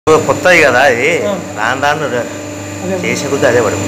కొత్తది కదా అది ఆ. రాను రాను ర- అదే చేసే కొద్దీ అదే పడు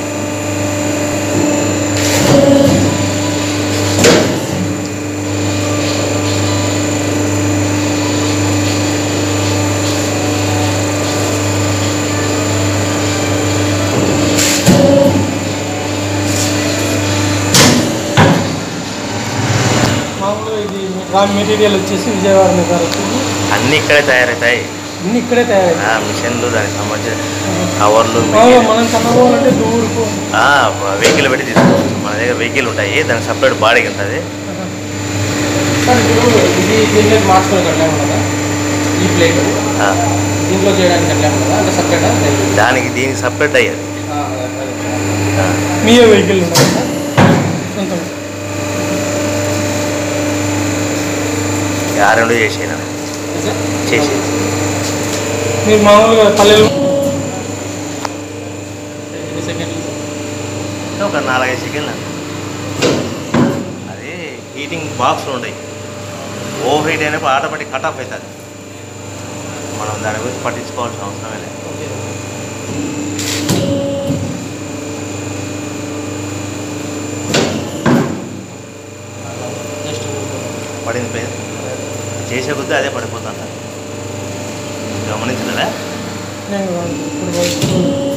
మామూలుగా ఇది రా మెటీరియల్ వచ్చేసి విజయవాడ మీద వచ్చేసి అన్నీ ఇక్కడే తయారవుతాయి అన్ని ఇక్కడే తయారయ్యాయి ఆ, మిషన్లు దానికి సంబంధించిన కవర్లు మామూలుగా మనం కనుగోవాలంటే దూరుకు వెహికల్ పెట్టి తీసుకోవచ్చు మన దగ్గర వెహికల్ ఉంటాయి దానికి సపరేట్ బాడీకి ఉంటుంది సార్ ఇప్పుడు ఇది దీంట్లో మార్చుకొని కట్టాము కదా ఈ ప్లేట్ ఆ, దీంట్లో చేయడానికి కట్టాము కదా అంటే సపరేటా దానికి దీనికి సపరేట్ అయ్యేది ఆ, మీ వెహికల్ ఉన్నాయి సార్ సొంతం ఆ రెండు చేసేనా సార్ చేసి మీరు మామూలుగా పల్లెలు ఎన్ని సెకండ్లు ఒక నాలుగైదు సెకండ్లు అది హీటింగ్ బాక్స్లు ఉంటాయి ఓవర్ హీట్ అయినప్పుడు ఆటోమేటిక్ కట్ ఆఫ్ అవుతుంది మనం దాని గురించి పట్టించుకోవాల్సిన అవసరమే లేదు ఓకే నెక్స్ట్ పడింది పోయింది చేసే కొద్దీ అదే పడిపోతుంది గమనించలేదా నేను ఇప్పుడు